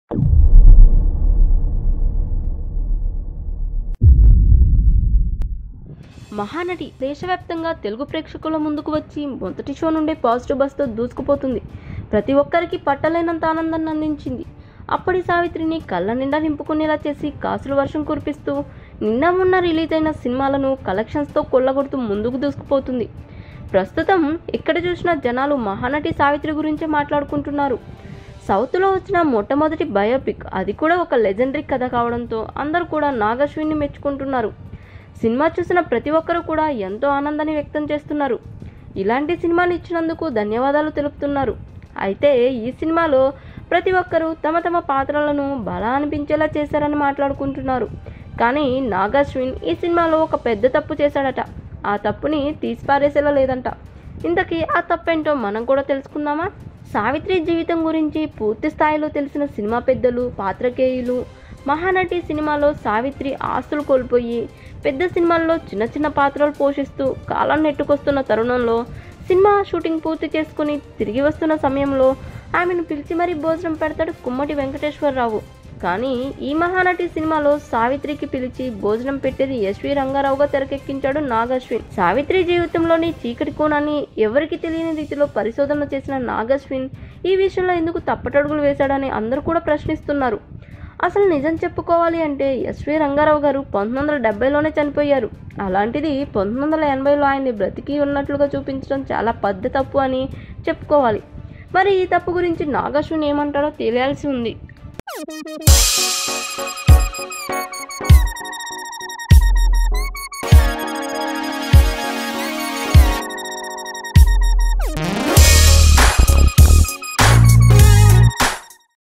మహానటి దేశవ్యాప్తంగా తెలుగు ప్రేక్షకుల ముందుకు వచ్చి మొదటి షో నుండే పాజిటివ్ బస్తో దూసుకుపోతుంది ప్రతి ఒక్కరికి పట్టలేనంత ఆనందాన్ని అందించింది అప్పటి సావిత్రిని కళ్ళ నిండా నింపుకునేలా చేసి కాసుల వర్షం కురిపిస్తూ నిన్న మొన్న రిలీజ్ అయిన సినిమాలను కలెక్షన్స్తో కొల్లగొడుతూ ముందుకు దూసుకుపోతుంది ప్రస్తుతం ఎక్కడ చూసినా జనాలు మహానటి సావిత్రి గురించే మాట్లాడుకుంటున్నారు సౌత్లో వచ్చిన మొట్టమొదటి బయోపిక్ అది కూడా ఒక లెజెండరీ కథ కావడంతో అందరూ కూడా నాగశ్విని మెచ్చుకుంటున్నారు సినిమా చూసిన ప్రతి ఒక్కరూ కూడా ఎంతో ఆనందాన్ని వ్యక్తం చేస్తున్నారు ఇలాంటి సినిమాని ఇచ్చినందుకు ధన్యవాదాలు తెలుపుతున్నారు అయితే ఈ సినిమాలో ప్రతి ఒక్కరూ తమ తమ పాత్రలను బలా అనిపించేలా చేశారని మాట్లాడుకుంటున్నారు కానీ నాగాశ్విన్ ఈ సినిమాలో ఒక పెద్ద తప్పు చేశాడట ఆ తప్పుని తీసిపారేసేలా లేదంట ఇంతకీ ఆ తప్పేంటో మనం కూడా తెలుసుకుందామా సావిత్రి జీవితం గురించి పూర్తి స్థాయిలో తెలిసిన సినిమా పెద్దలు పాత్రకేయులు మహానటి సినిమాలో సావిత్రి ఆస్తులు కోల్పోయి పెద్ద సినిమాల్లో చిన్న చిన్న పాత్రలు పోషిస్తూ కాలం నెట్టుకొస్తున్న తరుణంలో సినిమా షూటింగ్ పూర్తి చేసుకుని తిరిగి వస్తున్న సమయంలో ఆమెను పిలిచి మరీ భోజనం పెడతాడు కుమ్మటి వెంకటేశ్వరరావు కానీ ఈ మహానటి సినిమాలో సావిత్రికి పిలిచి భోజనం పెట్టేది ఎస్వి రంగారావుగా తెరకెక్కించాడు నాగశ్విన్ సావిత్రి జీవితంలోని చీకటి కోణాన్ని ఎవరికి తెలియని రీతిలో పరిశోధన చేసిన నాగశ్విన్ ఈ విషయంలో ఎందుకు తప్పటడుగులు వేశాడని అందరూ కూడా ప్రశ్నిస్తున్నారు అసలు నిజం చెప్పుకోవాలి అంటే ఎస్వి రంగారావు గారు పంతొమ్మిది వందల డెబ్బైలోనే చనిపోయారు అలాంటిది పంతొమ్మిది వందల ఎనభైలో ఆయన్ని బ్రతికి ఉన్నట్లుగా చూపించడం చాలా పెద్ద తప్పు అని చెప్పుకోవాలి మరి ఈ తప్పు గురించి నాగశ్విన్ ఏమంటాడో తెలియాల్సి ఉంది